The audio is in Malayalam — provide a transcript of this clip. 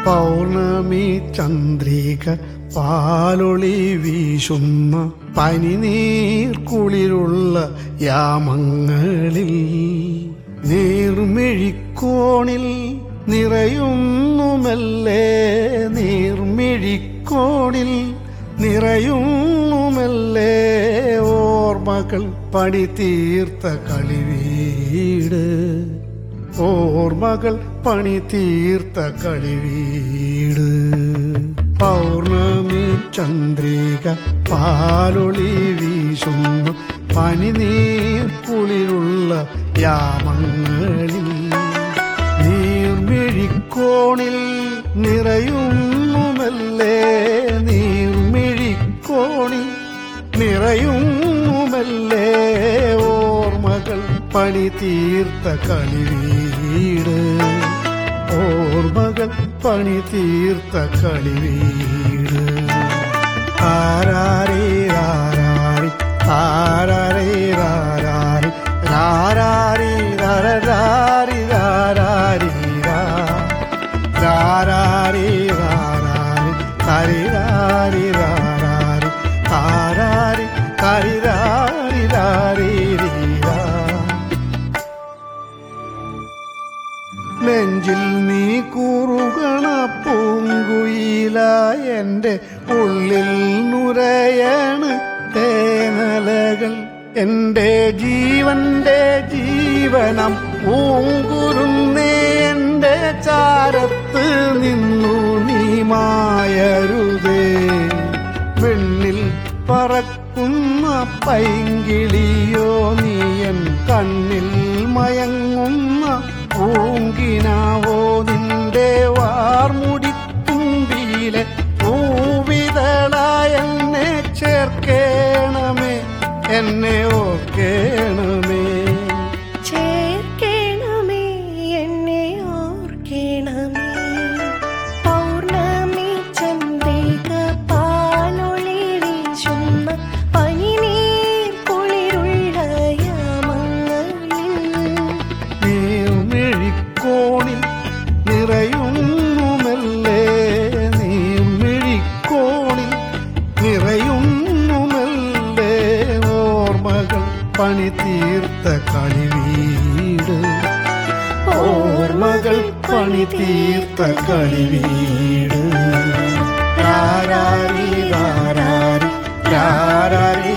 പൗർണമി ചന്ദ്രിക പാലൊളി വീശുന്ന പനിനീർക്കുളിരുള്ള യാമങ്ങളിൽ നീർമിഴിക്കോണിൽ നിറയുന്നുമല്ലേ നീർമിഴിക്കോണിൽ നിറയുന്നുമല്ലേ ഓർമ്മകൾ പണി തീർത്ത കളിവീട് ഓർമ്മകൾ പണി തീർത്ത കളിവീട് പൗർണമി ചന്ദ്രിക പാലൊളി വീശുന്നു പനിനീർ കുളിരുള്ള യാമങ്ങളിൽ നീർമിഴിക്കോണിൽ നിറയുന്നുമല്ലേ നീർമിഴിക്കോണിൽ നിറയുന്നുമല്ലേ ഓർമ്മകൾ പണി തീർത്ത കളിവീട് ഓർമ്മകൾ പണി തീർത്ത കളിവീട് ആരാരേ രാരാരി ആരാരേ രാരാരി രാരാരി രാരാരി രാരാരി രാരാരി രാരാരി ഹരിരാരി രാരാരി ആരാരി ഹരിരാരി രാരി രാ നെഞ്ചിൽ നീ കൂറുകണ പൂങ്കുയില എൻ്റെ ഉള്ളിൽ നുരയണ് തേനലകൾ എൻ്റെ ജീവന്റെ ജീവനം പൂങ്കുരുന്നേ എൻ്റെ ചാരത്ത് നിന്നു നീ മായരുതേ വെണ്ണിൽ പറക്കുന്ന പൈങ്കിളിയോ നീയൻ കണ്ണിൽ മയങ്ങുന്ന പൂങ്കിനാവോ നിന്റെ വാർമുടിത്തുമ്പിയിലെ പൂവിതളായ എന്നെ ചേർക്കേണമേ എന്നെ ഓർക്കേണമേ ചേർക്കണമേ എന്നെ ഓർക്കണമേ പൗർണമി ചന്ദ്രിക പാലൊളി വീശുന്ന പനിനീർ കുളിരുള്ള യാമങ്ങളിൽ നീർമിഴിക്കോണിൽ നിറയുന്നുമല്ലേ നീർമിഴിക്കോണിൽ നിറയുന്നുമല്ലേ ഓർമ്മകൾ പണി തീർത്ത കളിവീട് ഓർമ്മകൾ പണി തീർത്ത കളിവീട് രാരാരി രാരാരി രാരാരി